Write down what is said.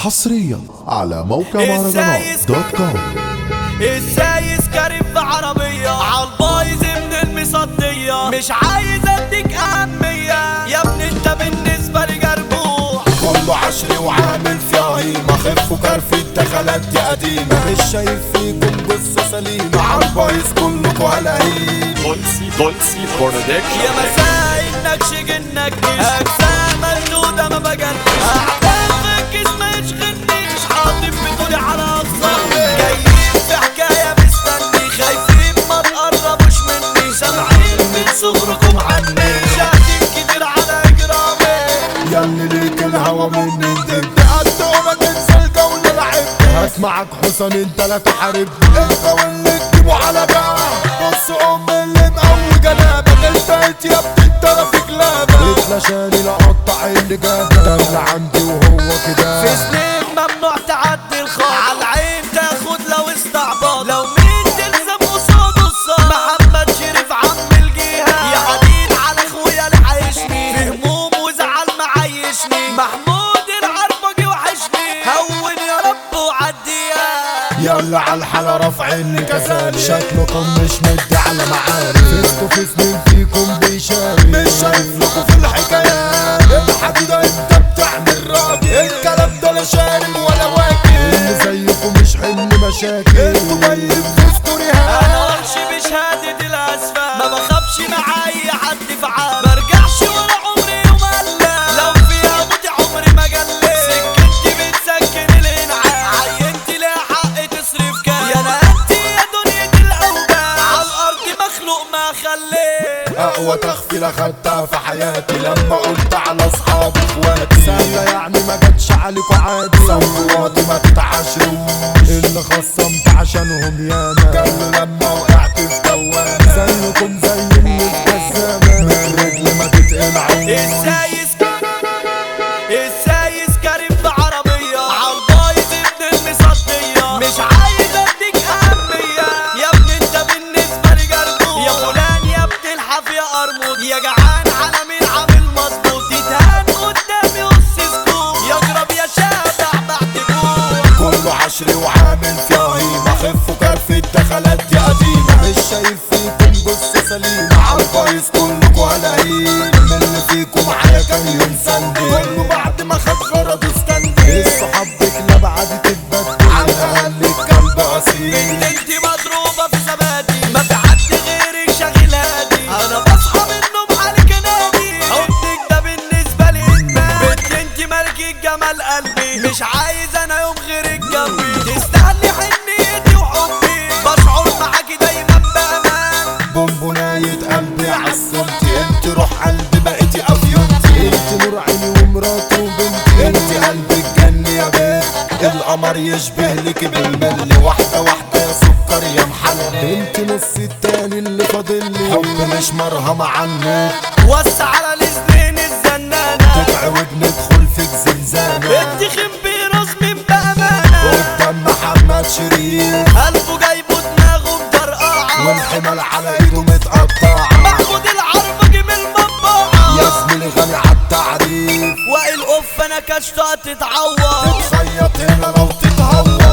حصريا على موقع مهرجانات دوت كوم ازاي كريم في عربية عالبايظ من المصدية مش عايز اديك اهمية يا ابني انت بالنسبة لي جربوح كله عشري وعامل فيها هيمة خف وكرفي الدخلات يا قديمة مش شايف فيكم جثة سليمة عالبايظ كلكوا هلاهيم Dolce, Dolce Production. يا مساء انك شجنك اجزاء مردودة ما بجنش اعداء في الجسم ما يشغلنيش حاطط بدوني على اقصامي جايين في حكاية مستني خايفين ما تقربوش مني سامعين من صغركم عني شاهدين كتير على اجرامي ياللي ليك الهوا مني انت قد وما تنسى الجولة لعبت هسمعك حسن انت لا تحاربني انت واللي تجيبه على بقى بص ام اللي مقوي جنابك انت يا ابني انت رافق لابك اتلاشاني لا اقطع اللي جابك ده اللي عندي وهو كده في سنين ممنوع تعدي الخط على العين تاخد لو استعباط لو مين تلزم قصاده الصاد محمد شريف عم الجهة يا حديد على اخويا اللي عايشني في هموم وزعل معيشني محمود العربجي وحشني هون يا رب وعديها يلا على الحالة رافعيني كذلك شكلكم مش مدي على معارف فيستو في سنين فيكم بيشارك مش شايف لكم في الحكايات الحكي ده انت بتعمل راجل الكلام ده لا شارب ولا واكل اللي زيكم مش حمل مشاكل انتوا جايين تفتوا انا رهان وحشي بشهادة الاسفل ما بخافش مع اي حد فعال برجعش ولا عمري يوم قلة لو فيها موت عمري ما جليت سكتي بتسكن الانعام عينتي ليها حق تصرف كام يا انا انت يا دنيا الاوجاع على الارض مخلوق ما خليت اقوى تغفيل اخدتها في حياتي لما قلت على اصحابي اخواتي سهلة يعني ما جاتش عليكوا عادي صفواتي ما تتعاشروش اللي خصمت عشانهم ياما كانوا لما وقعت في دوامة زيكم زي اللي في جزامة من رجلي ما تتقلعوش ازاي ازاي كريم في عربية عالبايظ ابن المصدية مش عايز اديك اهمية يا ابني انت بالنسبة لي جربوح يا فلان يا بتلحف يا قرموط يا جعان على مين عامل مظبوط يتهان قدامي قص سكوت يضرب يا شابع بعد جوع كله عشري وعامل فيها هيمة خف وكرف الدخلات يا قديمة مش شايف فيكم جثة سليمة عالبايظ كلكوا هلاهيم من اللي فيكم معايا كان يوم سندي كله بعد ما خد غرضه استندي الصحاب بكلاب عادي تتبدل على الأقل الكلب أصيل انت مضروبة في ثباتي ما في حد غيرك شاغل هادي انا بصحى من النوم عليك نادي حبك ده بالنسبة لي ادمان بنت انت ملكة جمال قلبي مش عايز انا يوم غيرك جنبي تستاهلي حنيتي وحبي بشعر معاكي دايما بامان بونبوناية قلبي عسلتي انت روح قلبي بقيتي افيونتي انت نور عيني ومراتي وبنتي انت قلبي الجنة يا بنت القمر يشبه لك بالملي واحدة واحدة يا سكر يا محلي انت نص التاني اللي فاضلي حب مش مرهم عنك وسع على الاثنين الزنانة تتعوج ندخل فيك زنزانة انت خنبي راس من بأمانة قدام محمد شريف قلبه جايبه دماغه مطرقعة والحمل على ايده متقطعة محمود العربجي من المطبعة يا زميلي غني عالتعريف وائل اوف انا كشطة تتعور تتخيط هنا لو تتهور